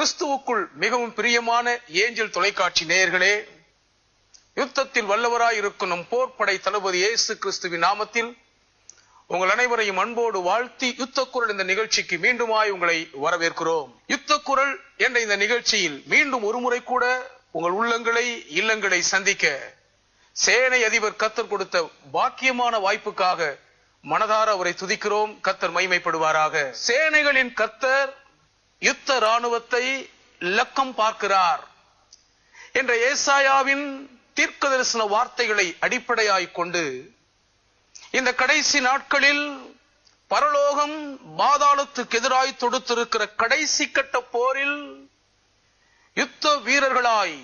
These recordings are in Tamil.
கிறிஸ்துவுக்குள் மிகவும் பிரியமான ஏஞ்சல் தொலைக்காட்சி நேயர்களே யுத்தத்தில் வல்லவராய் இருக்கும் நம் போர்ப்படை தளபதி இயேசு கிறிஸ்துவின் நாமத்தில் உங்கள் அனைவரையும் அன்போடு வாழ்த்தி யுத்த குரல் இந்த நிகழ்ச்சிக்கு மீண்டுமாய் உங்களை வரவேற்கிறோம் யுத்த குரல் என்ற இந்த நிகழ்ச்சியில் மீண்டும் ஒருமுறை கூட உங்கள் உள்ளங்களை இல்லங்களை சந்திக்க சேனை அதிபர் கத்தர் கொடுத்த பாக்கியமான வாய்ப்புக்காக மனதார அவரை துதிக்கிறோம் கத்தர் மைமைப்படுவாராக சேனைகளின் கத்தர் யுத்த ராணுவத்தை லக்கம் பார்க்கிறார் என்ற ஏசாயாவின் தீர்க்க தரிசன வார்த்தைகளை அடிப்படையாய் கொண்டு இந்த கடைசி நாட்களில் பரலோகம் பாதாளத்துக்கு எதிராய் தொடுத்திருக்கிற கடைசி கட்ட போரில் யுத்த வீரர்களாய்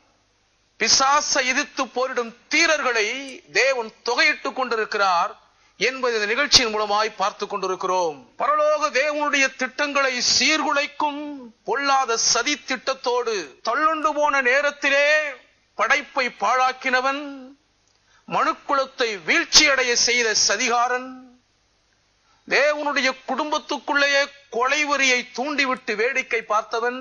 பிசாச எதிர்த்து போரிடும் தீரர்களை தேவன் தொகையிட்டுக் கொண்டிருக்கிறார் என்பதை இந்த நிகழ்ச்சியின் மூலமாய் பார்த்துக் கொண்டிருக்கிறோம் பரலோக தேவனுடைய திட்டங்களை சீர்குலைக்கும் பொல்லாத சதி திட்டத்தோடு தள்ளுண்டு போன நேரத்திலே படைப்பை பாழாக்கினவன் மனுக்குலத்தை வீழ்ச்சியடைய செய்த சதிகாரன் தேவனுடைய குடும்பத்துக்குள்ளேயே கொலைவரியை தூண்டிவிட்டு வேடிக்கை பார்த்தவன்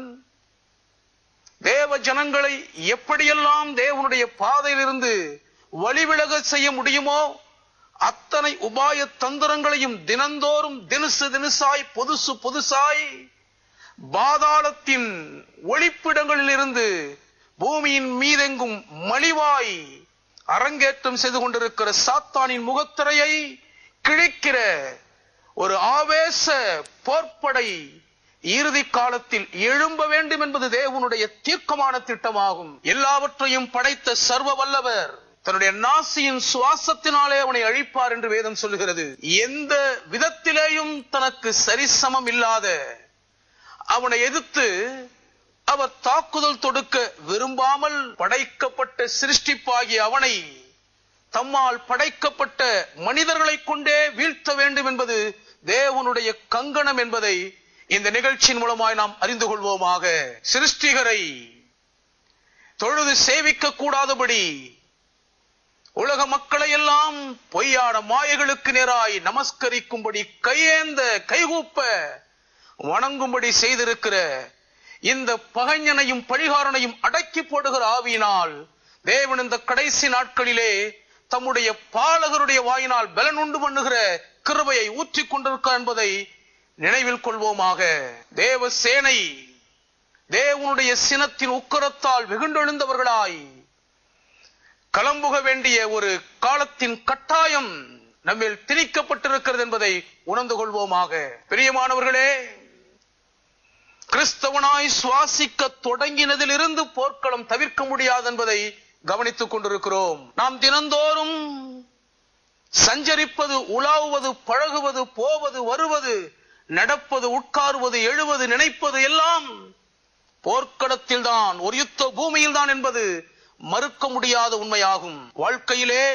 தேவ ஜனங்களை எப்படியெல்லாம் தேவனுடைய பாதையிலிருந்து வழிவிலக செய்ய முடியுமோ அத்தனை உபாய தந்திரங்களையும் தினந்தோறும் தினுசு தினுசாய் பொதுசு பொதுசாய் பாதாளத்தின் ஒளிப்பிடங்களில் இருந்து பூமியின் மீதெங்கும் மலிவாய் அரங்கேற்றம் செய்து கொண்டிருக்கிற சாத்தானின் முகத்திரையை கிழிக்கிற ஒரு ஆவேச போர்ப்படை இறுதி காலத்தில் எழும்ப வேண்டும் என்பது தேவனுடைய தீர்க்கமான திட்டமாகும் எல்லாவற்றையும் படைத்த சர்வ வல்லவர் தன்னுடைய நாசியின் சுவாசத்தினாலே அவனை அழிப்பார் என்று வேதம் சொல்லுகிறது எந்த விதத்திலேயும் தனக்கு சரிசமம் இல்லாத அவனை எதிர்த்து அவர் தாக்குதல் தொடுக்க விரும்பாமல் படைக்கப்பட்ட சிருஷ்டிப்பாகிய அவனை தம்மால் படைக்கப்பட்ட மனிதர்களை கொண்டே வீழ்த்த வேண்டும் என்பது தேவனுடைய கங்கணம் என்பதை இந்த நிகழ்ச்சியின் மூலமாய் நாம் அறிந்து கொள்வோமாக சிருஷ்டிகரை தொழுது சேவிக்க கூடாதபடி உலக மக்களை எல்லாம் பொய்யான மாயைகளுக்கு நேராய் நமஸ்கரிக்கும்படி கையேந்த கைகூப்ப வணங்கும்படி செய்திருக்கிற இந்த பகைஞனையும் பழிகாரனையும் அடக்கி போடுகிற ஆவியினால் தேவன் இந்த கடைசி நாட்களிலே தம்முடைய பாலகருடைய வாயினால் பலனுண்டு பண்ணுகிற கிருபையை ஊற்றிக் கொண்டிருக்க என்பதை நினைவில் கொள்வோமாக தேவ சேனை தேவனுடைய சினத்தின் உக்கரத்தால் வெகுண்டெழுந்தவர்களாய் கலம்புக வேண்டிய ஒரு காலத்தின் கட்டாயம் நம்மில் திணிக்கப்பட்டிருக்கிறது என்பதை உணர்ந்து கொள்வோமாக பிரியமானவர்களே கிறிஸ்தவனாய் சுவாசிக்க தொடங்கினதிலிருந்து போர்க்களம் தவிர்க்க முடியாது என்பதை கவனித்துக் கொண்டிருக்கிறோம் நாம் தினந்தோறும் சஞ்சரிப்பது உலாவுவது பழகுவது போவது வருவது நடப்பது உட்காருவது எழுவது நினைப்பது எல்லாம் போர்க்களத்தில் தான் ஒரு யுத்த பூமியில் தான் என்பது மறுக்க முடியாத உண்மையாகும் வாழ்க்கையிலே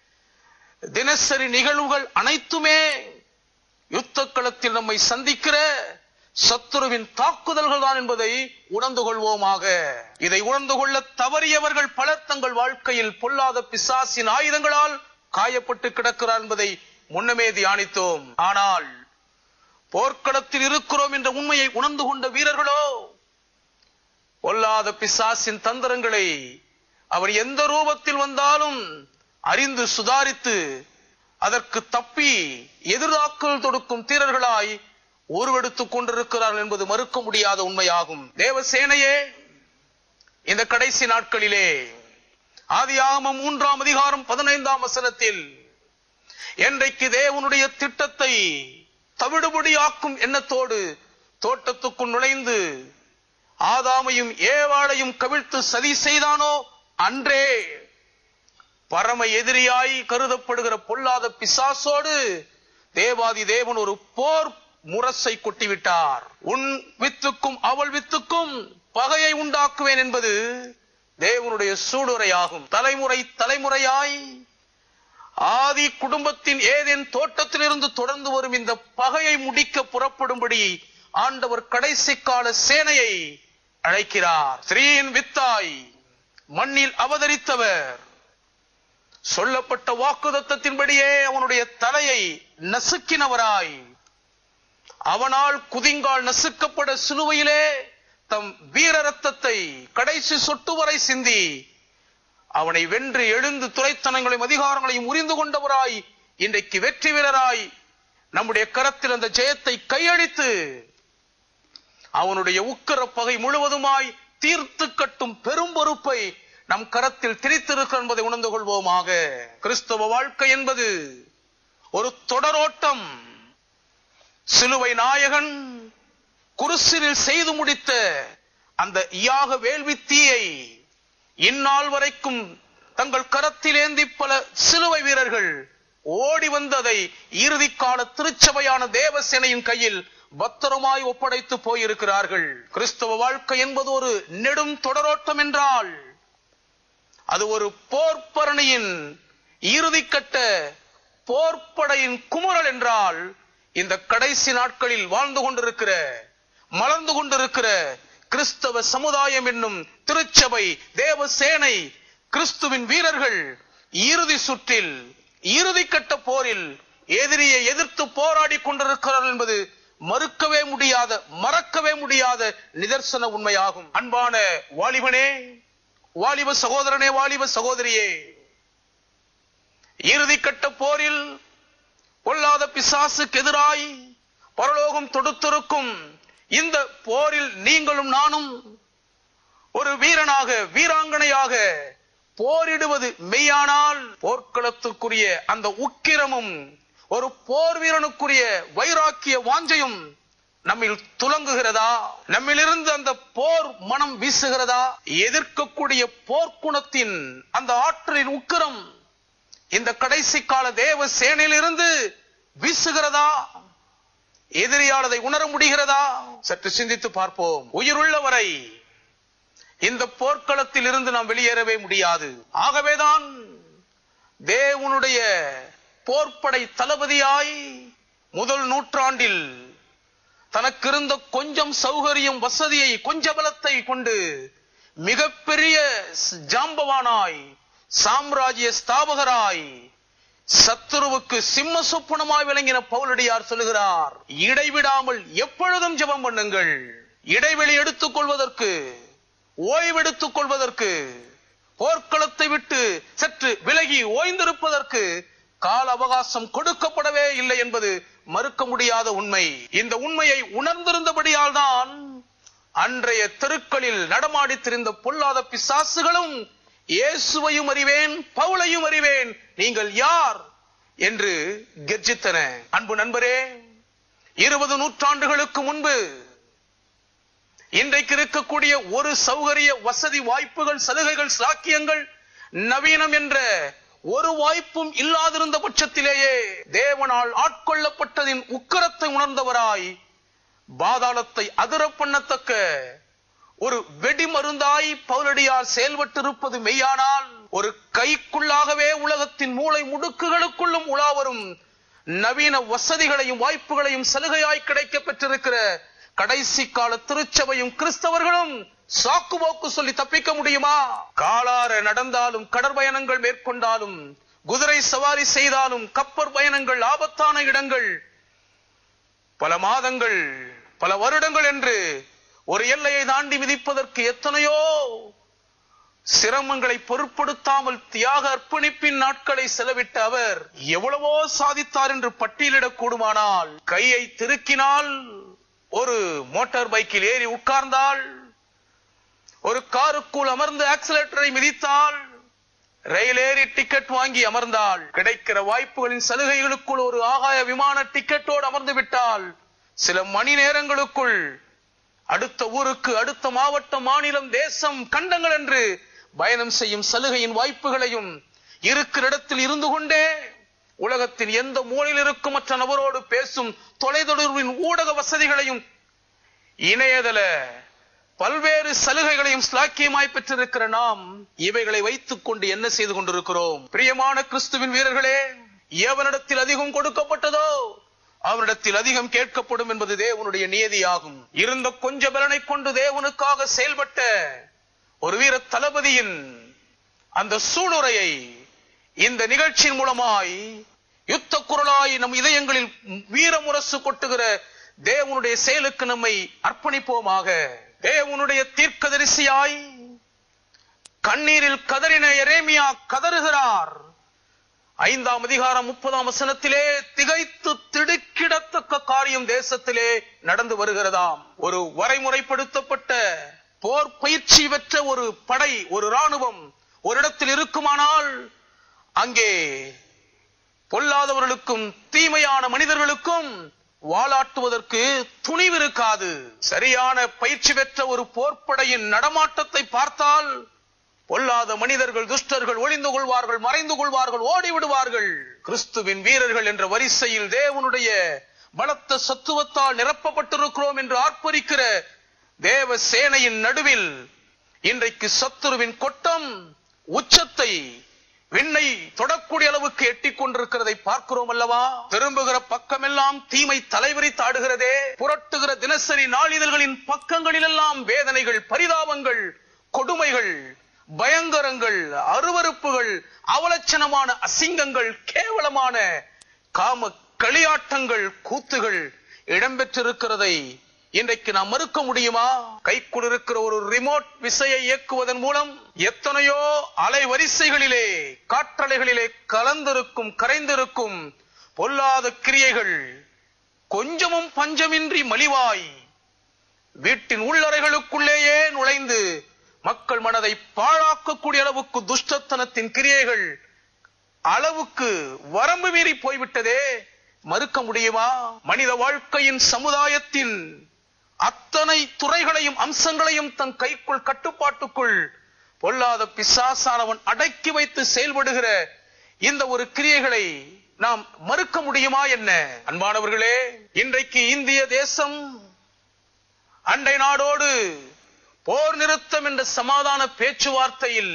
தினசரி நிகழ்வுகள் அனைத்துமே யுத்த களத்தில் நம்மை சந்திக்கிற சத்துருவின் தாக்குதல்கள் தான் என்பதை உணர்ந்து கொள்வோமாக இதை உணர்ந்து கொள்ள தவறியவர்கள் பலர் தங்கள் வாழ்க்கையில் பொல்லாத பிசாசின் ஆயுதங்களால் காயப்பட்டு கிடக்கிறார் என்பதை முன்னமே தியானித்தோம் ஆனால் போர்க்களத்தில் இருக்கிறோம் என்ற உண்மையை உணர்ந்து கொண்ட வீரர்களோ பொல்லாத பிசாசின் தந்திரங்களை அவர் எந்த ரூபத்தில் வந்தாலும் அறிந்து சுதாரித்து அதற்கு தப்பி எதிர்தாக்கல் தொடுக்கும் தீரர்களாய் உருவெடுத்துக் கொண்டிருக்கிறார்கள் என்பது மறுக்க முடியாத உண்மையாகும் தேவசேனையே இந்த கடைசி நாட்களிலே ஆதியாகமம் மூன்றாம் அதிகாரம் பதினைந்தாம் வசனத்தில் என்றைக்கு தேவனுடைய திட்டத்தை தவிடுபடியாக்கும் எண்ணத்தோடு தோட்டத்துக்குள் நுழைந்து ஆதாமையும் ஏவாளையும் கவிழ்த்து சதி செய்தானோ அன்றே பரம எதிரியாய் கருதப்படுகிற பொல்லாத பிசாசோடு தேவாதி தேவன் ஒரு போர் முரசை கொட்டிவிட்டார் உன் வித்துக்கும் அவள் வித்துக்கும் பகையை உண்டாக்குவேன் என்பது தேவனுடைய சூடுரையாகும் தலைமுறை தலைமுறையாய் ஆதி குடும்பத்தின் ஏதேன் தோட்டத்திலிருந்து தொடர்ந்து வரும் இந்த பகையை முடிக்க புறப்படும்படி ஆண்டவர் கடைசி கால சேனையை அழைக்கிறார் ஸ்ரீயின் வித்தாய் மண்ணில் அவதரித்தவர் சொல்லப்பட்ட வாக்குதத்தத்தின்படியே அவனுடைய தலையை நசுக்கினவராய் அவனால் குதிங்கால் நசுக்கப்பட சிலுவையிலே தம் வீர ரத்தத்தை கடைசி சொட்டு வரை சிந்தி அவனை வென்று எழுந்து துறைத்தனங்களையும் அதிகாரங்களையும் உரிந்து கொண்டவராய் இன்றைக்கு வெற்றி வீரராய் நம்முடைய கரத்தில் அந்த ஜெயத்தை கையளித்து அவனுடைய உக்கிர பகை முழுவதுமாய் தீர்த்து கட்டும் பெரும் பொறுப்பை நம் கரத்தில் திரித்திருக்க என்பதை உணர்ந்து கொள்வோமாக கிறிஸ்தவ வாழ்க்கை என்பது ஒரு தொடரோட்டம் சிலுவை நாயகன் குருசினில் செய்து முடித்த அந்த யாக வேள்வி தீயை இந்நாள் வரைக்கும் தங்கள் கரத்தில் ஏந்தி பல சிலுவை வீரர்கள் ஓடி வந்ததை இறுதி கால திருச்சபையான தேவசேனையின் கையில் பத்திரமாய் ஒப்படைத்து போயிருக்கிறார்கள் கிறிஸ்தவ வாழ்க்கை என்பது ஒரு நெடும் தொடரோட்டம் என்றால் அது ஒரு போர்ப்பரணியின் இறுதிக்கட்ட போர்ப்படையின் குமுறல் என்றால் இந்த கடைசி நாட்களில் வாழ்ந்து கொண்டிருக்கிற மலர்ந்து கொண்டிருக்கிற கிறிஸ்தவ சமுதாயம் என்னும் திருச்சபை தேவசேனை கிறிஸ்துவின் வீரர்கள் இறுதி சுற்றில் இறுதி கட்ட போரில் எதிரியை எதிர்த்து போராடி கொண்டிருக்கிறார்கள் என்பது மறுக்கவே முடியாத மறக்கவே முடியாத நிதர்சன உண்மையாகும் அன்பான வாலிபனே வாலிப சகோதரனே வாலிப சகோதரியே இறுதி கட்ட போரில் பொல்லாத பிசாசுக்கு எதிராய் பரலோகம் தொடுத்திருக்கும் இந்த போரில் நீங்களும் நானும் ஒரு வீரனாக வீராங்கனையாக போரிடுவது மெய்யானால் போர்க்களத்துக்குரிய அந்த உக்கிரமும் ஒரு போர் வீரனுக்குரிய வைராக்கிய வாஞ்சையும் நம்மில் துலங்குகிறதா நம்மிலிருந்து அந்த போர் மனம் வீசுகிறதா எதிர்க்கக்கூடிய போர்க்குணத்தின் அந்த ஆற்றலின் உக்கிரம் இந்த கடைசி கால தேவ சேனையிலிருந்து வீசுகிறதா எதிரியால் அதை உணர முடிகிறதா சற்று சிந்தித்து பார்ப்போம் உயிருள்ளவரை இந்த போர்க்களத்தில் இருந்து நாம் வெளியேறவே முடியாது ஆகவேதான் தேவனுடைய போர்ப்படை தளபதியாய் முதல் நூற்றாண்டில் தனக்கு இருந்த கொஞ்சம் சௌகரியம் வசதியை கொஞ்ச பலத்தை கொண்டு மிகப்பெரிய ஜாம்பவானாய் சாம்ராஜ்ய ஸ்தாபகராய் சத்துருவுக்கு சிம்ம சொப்பனமாய் விளங்கின பவுலடியார் சொல்லுகிறார் இடைவிடாமல் எப்பொழுதும் ஜெபம் பண்ணுங்கள் இடைவெளி எடுத்துக் கொள்வதற்கு ஓய்வெடுத்துக் கொள்வதற்கு போர்க்களத்தை விட்டு சற்று விலகி ஓய்ந்திருப்பதற்கு கால அவகாசம் கொடுக்கப்படவே இல்லை என்பது மறுக்க முடியாத உண்மை இந்த உண்மையை உணர்ந்திருந்தபடியால் தான் அன்றைய தெருக்களில் நடமாடித் திரிந்த பொல்லாத பிசாசுகளும் இயேசுவையும் அறிவேன் பவுலையும் அறிவேன் நீங்கள் யார் என்று கெர்ஜித்தன அன்பு நண்பரே இருபது நூற்றாண்டுகளுக்கு முன்பு இன்றைக்கு இருக்கக்கூடிய ஒரு சௌகரிய வசதி வாய்ப்புகள் சலுகைகள் சாக்கியங்கள் நவீனம் என்ற ஒரு வாய்ப்பும் இல்லாதிருந்த பட்சத்திலேயே தேவனால் ஆட்கொள்ளப்பட்டதின் உக்கரத்தை உணர்ந்தவராய் பாதாளத்தை அதிர பண்ணத்தக்க ஒரு வெடிமருந்தாய் பவுலடியார் செயல்பட்டிருப்பது மெய்யானால் ஒரு கைக்குள்ளாகவே உலகத்தின் மூளை முடுக்குகளுக்குள்ளும் உலாவரும் நவீன வசதிகளையும் வாய்ப்புகளையும் சலுகையாய் கிடைக்க பெற்றிருக்கிற கடைசி கால திருச்சபையும் கிறிஸ்தவர்களும் சாக்கு போக்கு சொல்லி தப்பிக்க முடியுமா காலார நடந்தாலும் கடற்பயணங்கள் மேற்கொண்டாலும் குதிரை சவாரி செய்தாலும் கப்பற் பயணங்கள் ஆபத்தான இடங்கள் பல மாதங்கள் பல வருடங்கள் என்று ஒரு எல்லையை தாண்டி மிதிப்பதற்கு எத்தனையோ சிரமங்களை பொருட்படுத்தாமல் தியாக அர்ப்பணிப்பின் நாட்களை செலவிட்ட அவர் எவ்வளவோ சாதித்தார் என்று பட்டியலிடக் கூடுமானால் கையை திருக்கினால் ஒரு மோட்டார் பைக்கில் ஏறி உட்கார்ந்தால் ஒரு காருக்குள் அமர்ந்து ஆக்சிலேட்டரை மிதித்தால் ரயில் ஏறி டிக்கெட் வாங்கி அமர்ந்தால் கிடைக்கிற வாய்ப்புகளின் சலுகைகளுக்குள் ஒரு ஆகாய விமான டிக்கெட்டோடு அமர்ந்து விட்டால் சில மணி நேரங்களுக்குள் அடுத்த ஊருக்கு அடுத்த மாவட்டம் மாநிலம் தேசம் கண்டங்கள் என்று பயணம் செய்யும் சலுகையின் வாய்ப்புகளையும் இருக்கிற இடத்தில் இருந்து கொண்டே உலகத்தின் எந்த மூலையில் இருக்கும் மற்ற நபரோடு பேசும் தொலைத்தொடர்பின் ஊடக வசதிகளையும் இணையதள பல்வேறு சலுகைகளையும் ஸ்லாக்கியமாய் பெற்றிருக்கிற நாம் இவைகளை வைத்துக் கொண்டு என்ன செய்து கொண்டிருக்கிறோம் பிரியமான கிறிஸ்துவின் வீரர்களே எவனிடத்தில் அதிகம் கொடுக்கப்பட்டதோ அவனிடத்தில் அதிகம் கேட்கப்படும் என்பது தேவனுடைய நியதியாகும் இருந்த கொஞ்ச பலனை கொண்டு தேவனுக்காக செயல்பட்ட ஒரு வீர தளபதியின் அந்த சூளுரையை இந்த நிகழ்ச்சியின் மூலமாய் யுத்த குரலாய் நம் இதயங்களில் வீரமுரசு கொட்டுகிற தேவனுடைய செயலுக்கு நம்மை அர்ப்பணிப்போமாக தேவனுடைய தீர்க்கதரிசியாய் கண்ணீரில் கதறின எரேமியா கதறுகிறார் ஐந்தாம் அதிகாரம் முப்பதாம் வசனத்திலே திகைத்து திடுக்கிடத்தக்க காரியம் தேசத்திலே நடந்து வருகிறதாம் ஒரு வரைமுறைப்படுத்தப்பட்ட போர் பயிற்சி பெற்ற ஒரு படை ஒரு ராணுவம் ஒரு இடத்தில் இருக்குமானால் அங்கே பொல்லாதவர்களுக்கும் தீமையான மனிதர்களுக்கும் வாலாட்டுவதற்கு துணிவு இருக்காது சரியான பயிற்சி பெற்ற ஒரு போர்ப்படையின் நடமாட்டத்தை பார்த்தால் பொல்லாத மனிதர்கள் துஷ்டர்கள் ஒளிந்து கொள்வார்கள் மறைந்து கொள்வார்கள் ஓடி விடுவார்கள் கிறிஸ்துவின் வீரர்கள் என்ற வரிசையில் தேவனுடைய பலத்த சத்துவத்தால் நிரப்பப்பட்டிருக்கிறோம் என்று ஆர்ப்பரிக்கிற தேவ சேனையின் நடுவில் இன்றைக்கு சத்துருவின் கொட்டம் உச்சத்தை விண்ணை தொடக்கூடிய அளவுக்கு எட்டிக் கொண்டிருக்கிறதை பார்க்கிறோம் அல்லவா திரும்புகிற பக்கமெல்லாம் தீமை தலைவரித்து ஆடுகிறதே புரட்டுகிற தினசரி நாளிதழ்களின் பக்கங்களிலெல்லாம் வேதனைகள் பரிதாபங்கள் கொடுமைகள் பயங்கரங்கள் அருவருப்புகள் அவலட்சணமான அசிங்கங்கள் கேவலமான காம களியாட்டங்கள் கூத்துகள் இடம்பெற்றிருக்கிறதை இன்றைக்கு நாம் மறுக்க முடியுமா கைக்குள் இருக்கிற ஒரு ரிமோட் விசையை இயக்குவதன் மூலம் எத்தனையோ அலைவரிசைகளிலே காற்றலைகளிலே கலந்திருக்கும் கரைந்திருக்கும் பொல்லாத கிரியைகள் கொஞ்சமும் பஞ்சமின்றி மலிவாய் வீட்டின் உள்ளறைகளுக்குள்ளேயே நுழைந்து மக்கள் மனதை பாழாக்கக்கூடிய அளவுக்கு துஷ்டத்தனத்தின் கிரியைகள் அளவுக்கு வரம்பு மீறி போய்விட்டதே மறுக்க முடியுமா மனித வாழ்க்கையின் சமுதாயத்தின் அத்தனை துறைகளையும் அம்சங்களையும் தன் கைக்குள் கட்டுப்பாட்டுக்குள் பொல்லாத பிசாசானவன் அடக்கி வைத்து செயல்படுகிற இந்த ஒரு கிரியைகளை நாம் மறுக்க முடியுமா என்ன அன்பானவர்களே இன்றைக்கு இந்திய தேசம் அண்டை நாடோடு போர் நிறுத்தம் என்ற சமாதான பேச்சுவார்த்தையில்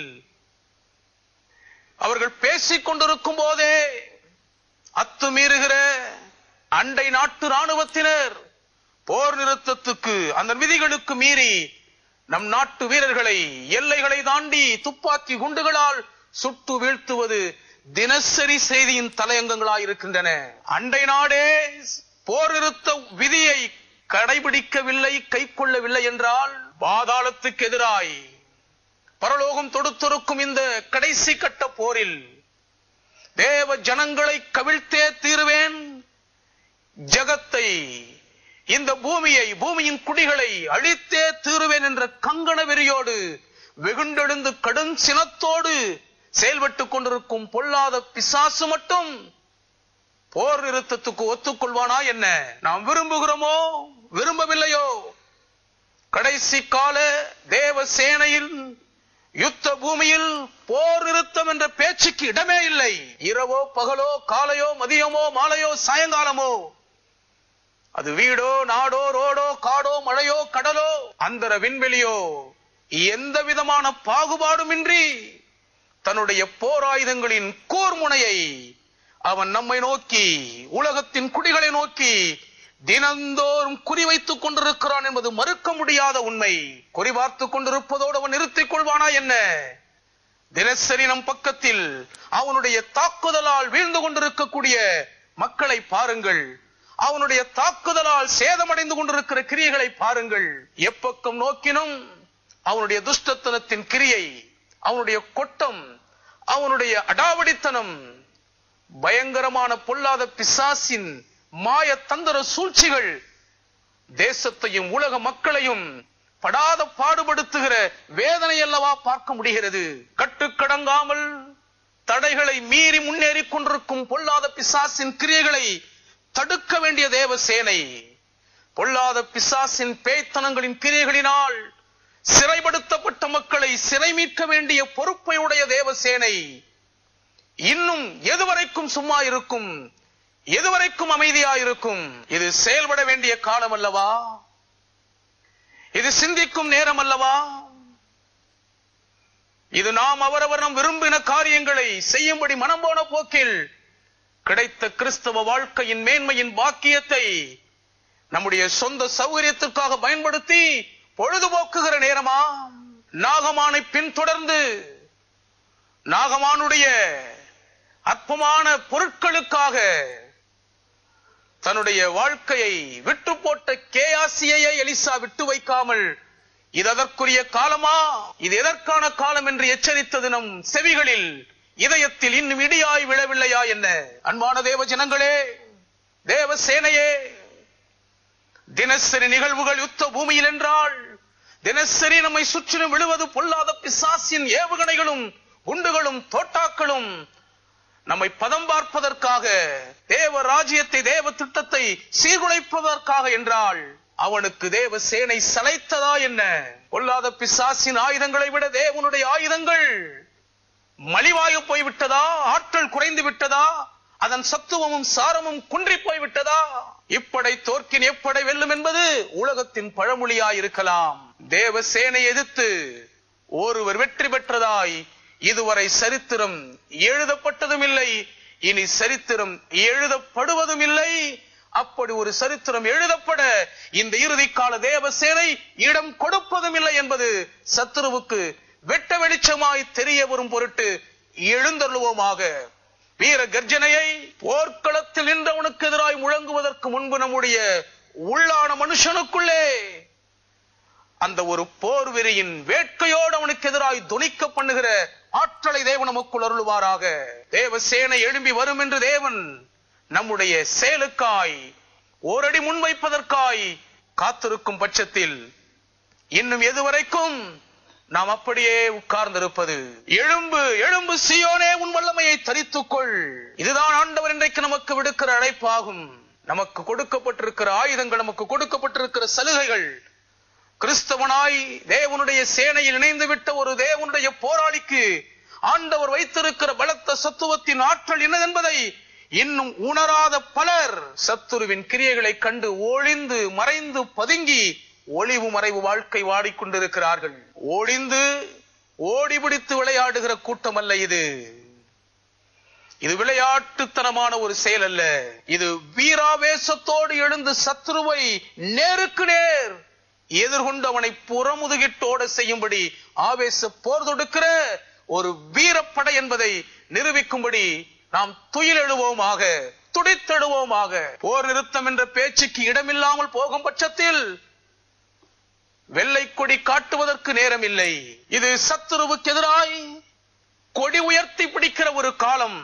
அவர்கள் பேசிக் கொண்டிருக்கும் போதே அத்துமீறுகிற அண்டை நாட்டு ராணுவத்தினர் போர் நிறுத்தத்துக்கு அந்த விதிகளுக்கு மீறி நம் நாட்டு வீரர்களை எல்லைகளை தாண்டி துப்பாக்கி குண்டுகளால் சுட்டு வீழ்த்துவது தினசரி செய்தியின் தலையங்கங்களாயிருக்கின்றன அண்டை நாடே போர் நிறுத்த விதியை கடைபிடிக்கவில்லை கை கொள்ளவில்லை என்றால் பாதாளத்துக்கு எதிராய் பரலோகம் தொடுத்திருக்கும் இந்த கடைசி கட்ட போரில் தேவ ஜனங்களை கவிழ்த்தே தீருவேன் ஜகத்தை இந்த பூமியை பூமியின் குடிகளை அழித்தே தீருவேன் என்ற கங்கண வெறியோடு வெகுண்டெழுந்து கடும் சினத்தோடு செயல்பட்டுக் கொண்டிருக்கும் பொல்லாத பிசாசு மட்டும் போர் நிறுத்தத்துக்கு ஒத்துக்கொள்வானா என்ன நாம் விரும்புகிறோமோ விரும்பவில்லையோ கடைசி கால தேவ சேனையில் யுத்த பூமியில் போர் நிறுத்தம் என்ற பேச்சுக்கு இடமே இல்லை இரவோ பகலோ காலையோ மதியமோ மாலையோ சாயங்காலமோ அது வீடோ நாடோ ரோடோ காடோ மழையோ கடலோ அந்தர விண்வெளியோ எந்த விதமான பாகுபாடுமின்றி தன்னுடைய போராயுதங்களின் கூர்முனையை அவன் நம்மை நோக்கி உலகத்தின் குடிகளை நோக்கி தினந்தோறும் குறிவைத்துக் கொண்டிருக்கிறான் என்பது மறுக்க முடியாத உண்மை குறிபார்த்துக் கொண்டிருப்பதோடு அவன் நிறுத்திக் கொள்வானா என்ன தினசரி நம் பக்கத்தில் அவனுடைய தாக்குதலால் வீழ்ந்து கொண்டிருக்கக்கூடிய மக்களை பாருங்கள் அவனுடைய தாக்குதலால் சேதமடைந்து கொண்டிருக்கிற கிரியைகளை பாருங்கள் எப்பக்கம் நோக்கினும் அவனுடைய துஷ்டத்தனத்தின் கிரியை அவனுடைய கொட்டம் அவனுடைய அடாவடித்தனம் பயங்கரமான பொல்லாத பிசாசின் மாய தந்திர சூழ்ச்சிகள் தேசத்தையும் உலக மக்களையும் படாத பாடுபடுத்துகிற வேதனை அல்லவா பார்க்க முடிகிறது கட்டுக்கடங்காமல் தடைகளை மீறி முன்னேறிக் கொண்டிருக்கும் பொல்லாத பிசாசின் கிரியைகளை தடுக்க வேண்டிய தேவ சேனை பொல்லாத பிசாசின் பேய்த்தனங்களின் கிரியைகளினால் சிறைப்படுத்தப்பட்ட மக்களை சிறை மீட்க வேண்டிய பொறுப்பை உடைய தேவ சேனை இன்னும் எதுவரைக்கும் சும்மா இருக்கும் எதுவரைக்கும் அமைதியா இருக்கும் இது செயல்பட வேண்டிய காலம் அல்லவா இது சிந்திக்கும் நேரம் அல்லவா இது நாம் அவரவர் நம் விரும்பின காரியங்களை செய்யும்படி மனம் போன போக்கில் கிடைத்த கிறிஸ்தவ வாழ்க்கையின் மேன்மையின் பாக்கியத்தை நம்முடைய சொந்த சௌகரியத்திற்காக பயன்படுத்தி பொழுதுபோக்குகிற நேரமா நாகமானை பின்தொடர்ந்து நாகமானுடைய அற்பமான பொருட்களுக்காக தன்னுடைய வாழ்க்கையை விட்டு போட்ட கேயாசியை எலிசா விட்டு வைக்காமல் இது அதற்குரிய காலமா இது எதற்கான காலம் என்று எச்சரித்தது நம் செவிகளில் இதயத்தில் இன்னும் இடியாய் விழவில்லையா என்ன அன்பான தேவ ஜனங்களே தேவ சேனையே தினசரி நிகழ்வுகள் யுத்த பூமியில் என்றால் தினசரி நம்மை சுற்றிலும் விழுவது பொல்லாத பிசாசின் ஏவுகணைகளும் குண்டுகளும் தோட்டாக்களும் நம்மை பதம் பார்ப்பதற்காக தேவ ராஜ்யத்தை தேவ திட்டத்தை சீர்குலைப்பதற்காக என்றால் அவனுக்கு தேவ சேனை சளைத்ததா என்ன பொல்லாத பிசாசின் ஆயுதங்களை விட தேவனுடைய ஆயுதங்கள் மலிவாக போய்விட்டதா ஆற்றல் குறைந்து விட்டதா அதன் சத்துவமும் சாரமும் குன்றி போய்விட்டதா இப்படை தோற்கின் எப்படை வெல்லும் என்பது உலகத்தின் பழமொழியாய் இருக்கலாம் தேவ சேனை எதிர்த்து ஒருவர் வெற்றி பெற்றதாய் இதுவரை சரித்திரம் எழுதப்பட்டதும் இல்லை இனி சரித்திரம் எழுதப்படுவதும் இல்லை அப்படி ஒரு சரித்திரம் எழுதப்பட இந்த இறுதி கால தேவ சேனை இடம் கொடுப்பதும் இல்லை என்பது சத்துருவுக்கு வெட்ட வெளிச்சமாய் தெரிய வரும் பொருட்டு எழுந்தருளுவோமாக வீர கர்ஜனையை போர்க்களத்தில் நின்றவனுக்கு எதிராய் முழங்குவதற்கு முன்பு நம்முடைய உள்ளான மனுஷனுக்குள்ளே அந்த ஒரு போர் வெறியின் வேட்கையோடு அவனுக்கு எதிராய் துணிக்க பண்ணுகிற ஆற்றலை தேவன் நமக்குள் அருளுவாராக தேவ சேனை எழும்பி வரும் என்று தேவன் நம்முடைய செயலுக்காய் ஓரடி முன்வைப்பதற்காய் காத்திருக்கும் பட்சத்தில் இன்னும் எதுவரைக்கும் நாம் அப்படியே உட்கார்ந்திருப்பது எழும்பு எழும்பு சியோனே உன் வல்லமையை தரித்துக்கொள் இதுதான் ஆண்டவர் இன்றைக்கு நமக்கு விடுக்கிற அழைப்பாகும் நமக்கு கொடுக்கப்பட்டிருக்கிற ஆயுதங்கள் நமக்கு கொடுக்கப்பட்டிருக்கிற சலுகைகள் கிறிஸ்தவனாய் தேவனுடைய சேனையில் இணைந்து விட்ட ஒரு தேவனுடைய போராளிக்கு ஆண்டவர் வைத்திருக்கிற பலத்த சத்துவத்தின் ஆற்றல் என்னதென்பதை இன்னும் உணராத பலர் சத்துருவின் கிரியைகளை கண்டு ஒளிந்து மறைந்து பதுங்கி ஒளிவு மறைவு வாழ்க்கை வாடிக்கொண்டிருக்கிறார்கள் ஒளிந்து ஓடி பிடித்து விளையாடுகிற கூட்டம் அல்ல இது இது விளையாட்டுத்தனமான ஒரு செயல் அல்ல இது வீராவேசத்தோடு எழுந்து சத்ருவை நேருக்கு நேர் எதிர்கொண்டு அவனை புறமுதுகிட்டோட செய்யும்படி ஆவேச போர் தொடுக்கிற ஒரு வீரப்படை என்பதை நிரூபிக்கும்படி நாம் துயில் எழுவோமாக துடித்தெழுவோமாக போர் நிறுத்தம் என்ற பேச்சுக்கு இடமில்லாமல் போகும் பட்சத்தில் வெள்ளை கொடி காட்டுவதற்கு நேரம் இல்லை இது சத்துருவுக்கு எதிராய் கொடி உயர்த்தி பிடிக்கிற ஒரு காலம்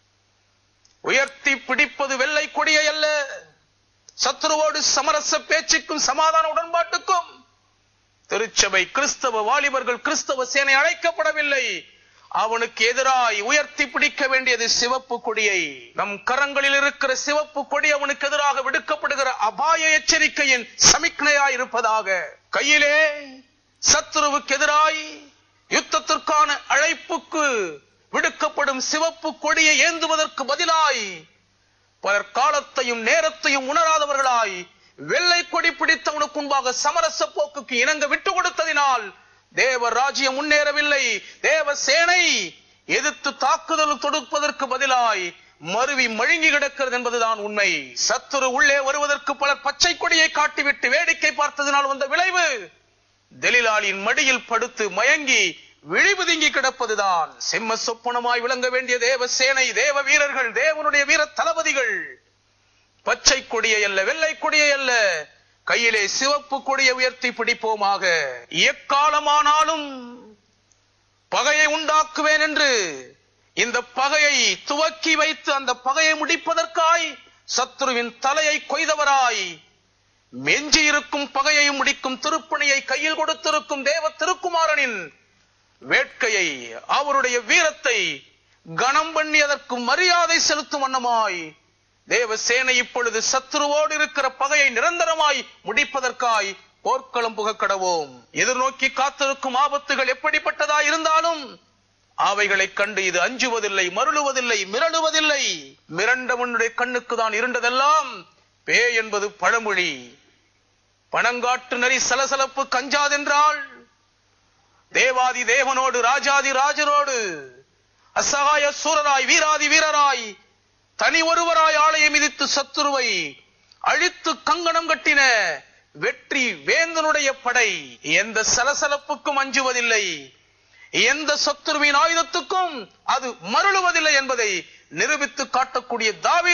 உயர்த்தி பிடிப்பது வெள்ளை கொடியை அல்ல சத்துருவோடு சமரச பேச்சுக்கும் சமாதான உடன்பாட்டுக்கும் திருச்சபை கிறிஸ்தவ வாலிபர்கள் கிறிஸ்தவ சேனை அழைக்கப்படவில்லை அவனுக்கு எதிராய் உயர்த்தி பிடிக்க வேண்டியது சிவப்பு கொடியை நம் கரங்களில் இருக்கிற சிவப்பு கொடி அவனுக்கு எதிராக விடுக்கப்படுகிற அபாய எச்சரிக்கையின் சமிக்னையாய் இருப்பதாக கையிலே சத்துருவுக்கு எதிராய் யுத்தத்திற்கான அழைப்புக்கு விடுக்கப்படும் சிவப்பு கொடியை ஏந்துவதற்கு பதிலாய் பலர் காலத்தையும் நேரத்தையும் உணராதவர்களாய் வெள்ளை கொடி பிடித்தவனுக்கு முன்பாக சமரச போக்குக்கு இணங்க விட்டு கொடுத்ததினால் தேவ ராஜ்யம் முன்னேறவில்லை தேவ சேனை எதிர்த்து தாக்குதல் தொடுப்பதற்கு பதிலாய் மருவி மழுங்கி கிடக்கிறது என்பதுதான் உண்மை சத்துரு உள்ளே வருவதற்கு பலர் பச்சை கொடியை காட்டிவிட்டு வேடிக்கை பார்த்ததினால் வந்த விளைவு தெலிலாளின் மடியில் படுத்து மயங்கி விழிபுதுங்கி கிடப்பதுதான் சிம்ம சொப்பனமாய் விளங்க வேண்டிய தேவ சேனை தேவ வீரர்கள் தேவனுடைய வீர தளபதிகள் பச்சை கொடியை அல்ல வெள்ளை கொடியை அல்ல கையிலே சிவப்பு கொடியை உயர்த்தி பிடிப்போமாக எக்காலமானாலும் பகையை உண்டாக்குவேன் என்று இந்த பகையை துவக்கி வைத்து அந்த பகையை முடிப்பதற்காய் சத்ருவின் தலையை கொய்தவராய் மெஞ்சி இருக்கும் பகையை முடிக்கும் திருப்பணியை கையில் கொடுத்திருக்கும் தேவ திருக்குமாரனின் வேட்கையை அவருடைய வீரத்தை கணம் பண்ணி அதற்கு மரியாதை செலுத்தும் வண்ணமாய் தேவ சேனை இப்பொழுது சத்துருவோடு இருக்கிற பகையை நிரந்தரமாய் முடிப்பதற்காய் போர்க்களம் புக கடவோம் எதிர்நோக்கி காத்திருக்கும் ஆபத்துகள் எப்படிப்பட்டதா இருந்தாலும் அவைகளை கண்டு இது அஞ்சுவதில்லை மருளுவதில்லை மிரளுவதில்லை மிரண்டவனுடைய கண்ணுக்கு தான் இருண்டதெல்லாம் பே என்பது பழமொழி பணங்காட்டு நரி சலசலப்பு கஞ்சாதென்றால் தேவாதி தேவனோடு ராஜாதி ராஜரோடு அசகாய சூரராய் வீராதி வீரராய் தனி ஒருவராய் ஆலயை மிதித்து சத்துருவை அழித்து கங்கணம் கட்டின வெற்றி வேந்தனுடைய படை எந்த சலசலப்புக்கும் அஞ்சுவதில்லை எந்த சத்துருவின் ஆயுதத்துக்கும் அது மருளுவதில்லை என்பதை நிரூபித்து காட்டக்கூடிய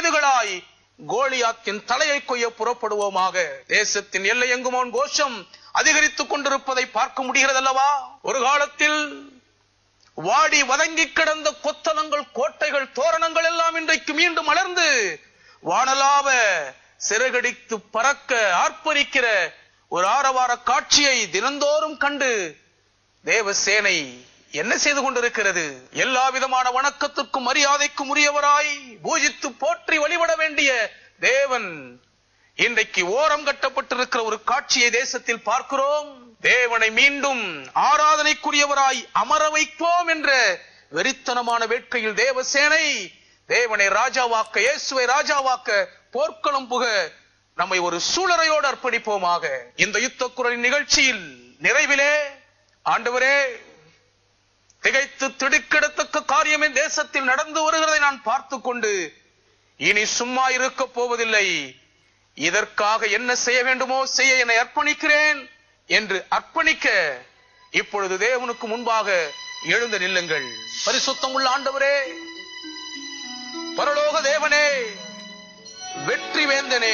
தாவீதுகளாய் கோலியாத்தின் தலையை கொய்ய புறப்படுவோமாக தேசத்தின் எல்லை எங்குமோன் கோஷம் அதிகரித்துக் கொண்டிருப்பதை பார்க்க முடிகிறது அல்லவா ஒரு காலத்தில் வாடி வதங்கி கிடந்த கொத்தளங்கள் கோட்டைகள் தோரணங்கள் எல்லாம் இன்றைக்கு மீண்டும் மலர்ந்து வானலாவ சிறகடித்து பறக்க ஆர்ப்பரிக்கிற ஒரு ஆரவார காட்சியை தினந்தோறும் கண்டு தேவசேனை என்ன செய்து கொண்டிருக்கிறது எல்லா விதமான வணக்கத்திற்கும் மரியாதைக்கும் உரியவராய் பூஜித்து போற்றி வழிபட வேண்டிய தேவன் இன்றைக்கு ஓரம் கட்டப்பட்டிருக்கிற ஒரு காட்சியை தேசத்தில் பார்க்கிறோம் தேவனை மீண்டும் ஆராதனைக்குரியவராய் அமர வைப்போம் என்ற வெறித்தனமான வேட்கையில் தேவசேனை தேவனை ராஜாவாக்க இயேசுவை ராஜாவாக்க போர்க்களம் புக நம்மை ஒரு சூழலையோடு அர்ப்பணிப்போமாக இந்த யுத்த குரலின் நிகழ்ச்சியில் நிறைவிலே ஆண்டவரே திகைத்து திடுக்கிடத்தக்க காரியம் என் தேசத்தில் நடந்து வருகிறதை நான் பார்த்து கொண்டு இனி சும்மா இருக்க போவதில்லை இதற்காக என்ன செய்ய வேண்டுமோ செய்ய என்னை அர்ப்பணிக்கிறேன் என்று அர்ப்பணிக்க இப்பொழுது தேவனுக்கு முன்பாக எழுந்து நில்லுங்கள் பரிசுத்தம் உள்ள ஆண்டவரே பரலோக தேவனே வெற்றி வேந்தனே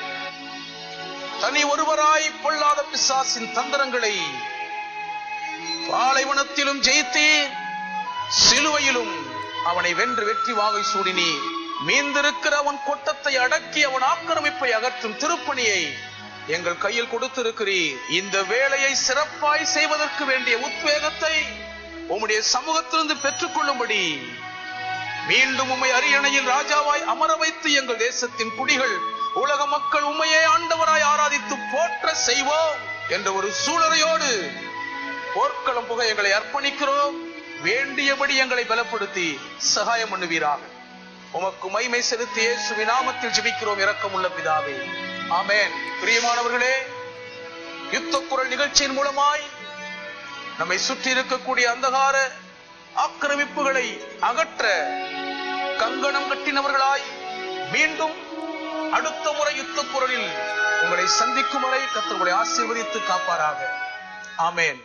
தனி ஒருவராய் பொல்லாத பிசாசின் தந்திரங்களை பாலைவனத்திலும் ஜெயித்தீர் சிலுவையிலும் அவனை வென்று வெற்றி வாகை சூடினீர் மீந்திருக்கிற அவன் கொட்டத்தை அடக்கி அவன் ஆக்கிரமிப்பை அகற்றும் திருப்பணியை எங்கள் கையில் கொடுத்திருக்கிறீர் இந்த வேலையை சிறப்பாய் செய்வதற்கு வேண்டிய உத்வேகத்தை உம்முடைய சமூகத்திலிருந்து பெற்றுக்கொள்ளும்படி மீண்டும் உம்மை அரியணையில் ராஜாவாய் அமர வைத்து எங்கள் தேசத்தின் குடிகள் உலக மக்கள் உண்மையே ஆண்டவராய் ஆராதித்து போற்ற செய்வோம் என்ற ஒரு சூழலையோடு போர்க்களம் புக எங்களை அர்ப்பணிக்கிறோம் வேண்டியபடி எங்களை பலப்படுத்தி சகாயம் பண்ணுவீராக உமக்கு மைமை செலுத்தி இயேசுவின் நாமத்தில் ஜெபிக்கிறோம் இரக்கமுள்ள பிதாவே ஆமென் பிரியமானவர்களே யுத்த குரல் நிகழ்ச்சியின் மூலமாய் நம்மை சுற்றி இருக்கக்கூடிய அந்தகார ஆக்கிரமிப்புகளை அகற்ற கங்கணம் கட்டினவர்களாய் மீண்டும் அடுத்த முறை யுத்த குரலில் உங்களை சந்திக்கும் வரை கத்தர்களை ஆசீர்வதித்து காப்பாராக ஆமென்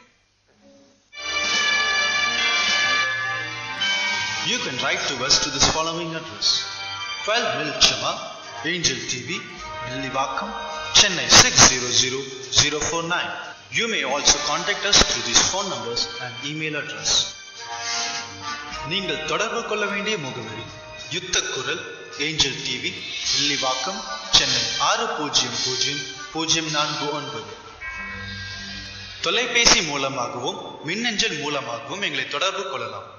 You can write to us to this following address 12 Milchama, Angel TV, Nillivakkam, Chennai 600049. You may also contact us through these phone numbers and email address. நீங்கள் தொடர்பு கொள்ள வேண்டிய முகவரி யுத்த குரல் ஏஞ்சல் டிவி வில்லிவாக்கம் சென்னை ஆறு பூஜ்ஜியம் பூஜ்ஜியம் பூஜ்ஜியம் நான்கு ஒன்பது தொலைபேசி மூலமாகவும் மின்னஞ்சல் மூலமாகவும் எங்களை தொடர்பு கொள்ளலாம்